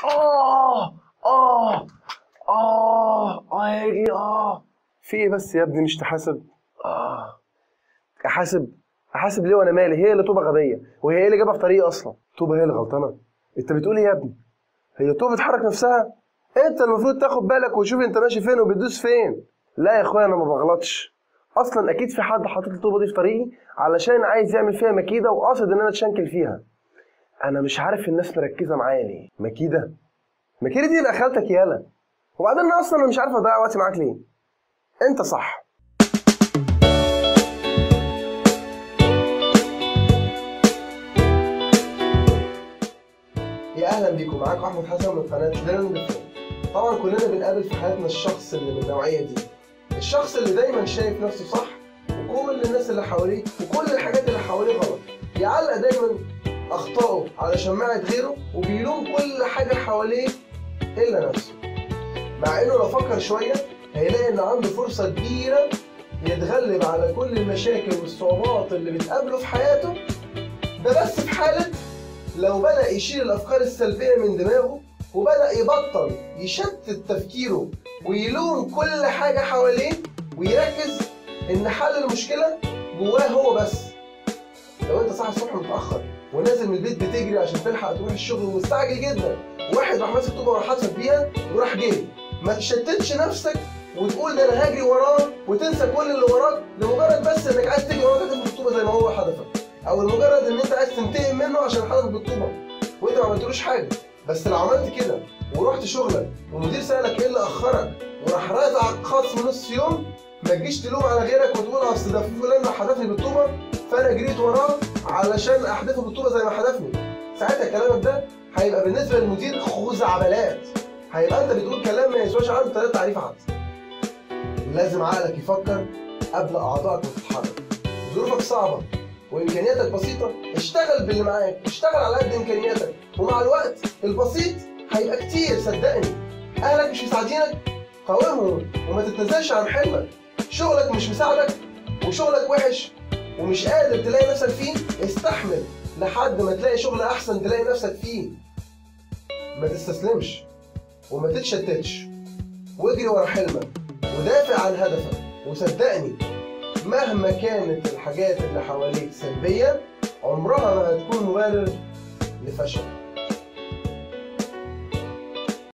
اه اه اه اه يا رجلي اه في ايه بس يا ابني مش تحاسب اه احاسب احاسب ليه وانا مالي هي اللي طوبه غبيه وهي ايه اللي جابها في طريقي اصلا طوبه هي اللي غلطانه انت بتقول ايه يا ابني هي طوبه بتحرك نفسها انت المفروض تاخد بالك وتشوف انت ماشي فين وبتدوس فين لا يا اخويا انا ما بغلطش اصلا اكيد في حد حاطط الطوبه دي في طريقي علشان عايز يعمل فيها مكيده وقاصد ان انا اتشنكل فيها انا مش عارف الناس مركزه معايا ليه مكيده مكيده دي يبقى خالتك يالا وبعدين انا اصلا أنا مش عارف اضيع وقتي معاك ليه انت صح يا اهلا بيكم معاكم احمد حسن من قناه ليرن طبعا كلنا بنقابل في حياتنا الشخص اللي من النوعيه دي الشخص اللي دايما شايف نفسه صح وكل الناس اللي حواليه وكل الحاجات اللي حواليه غلط يعلق دايما اخطائه على شماعه غيره وبيلوم كل حاجه حواليه الا نفسه مع انه لو فكر شويه هيلاقي ان عنده فرصه كبيره يتغلب على كل المشاكل والصعوبات اللي بتقابله في حياته ده بس في حاله لو بدأ يشيل الأفكار السلبية من دماغه وبدأ يبطل يشتت تفكيره ويلوم كل حاجة حواليه ويركز إن حل المشكلة جواه هو بس لو أنت صاحي الصبح متأخر ونازل من البيت بتجري عشان تلحق تروح الشغل ومستعجل جدا واحد راح ماسك طوبة وراح حاطط بيها وراح جري ما تشتتش نفسك وتقول ده انا هجري وراه وتنسى كل اللي وراك لمجرد بس انك عايز تجري وراه تاخد الطوبه زي ما هو حدفك او لمجرد ان انت عايز تنتقم منه عشان حدفك بالطوبه وانت ما عملتلوش حاجه بس لو عملت كده ورحت شغلك والمدير سالك ايه اللي اخرك وراح رازعك خصم نص يوم ما تجيش تلوم على غيرك وتقول اصل ده فلان راح حدفني بالطوبه فانا جريت وراه علشان احدفه بالطوبه زي ما حدفني ساعتها كلامك ده هيبقى بالنسبه للمدير خزعبلات هيبقى انت بتقول كلام ما يسواش عنه ثلاث تعريف عقل لازم عقلك يفكر قبل اعضائك ما تتحرك ظروفك صعبه وامكانياتك بسيطه اشتغل باللي معاك اشتغل على قد امكانياتك ومع الوقت البسيط هيبقى كتير صدقني اهلك مش مساعدينك قاومهم وما تتنازلش عن حلمك شغلك مش مساعدك وشغلك وحش ومش قادر تلاقي نفسك فيه استحمل لحد ما تلاقي شغل احسن تلاقي نفسك فيه ما تستسلمش وما تتشتتش واجري ورا حلمك ودافع عن هدفك وصدقني مهما كانت الحاجات اللي حواليك سلبية عمرها ما هتكون مبرر لفشلك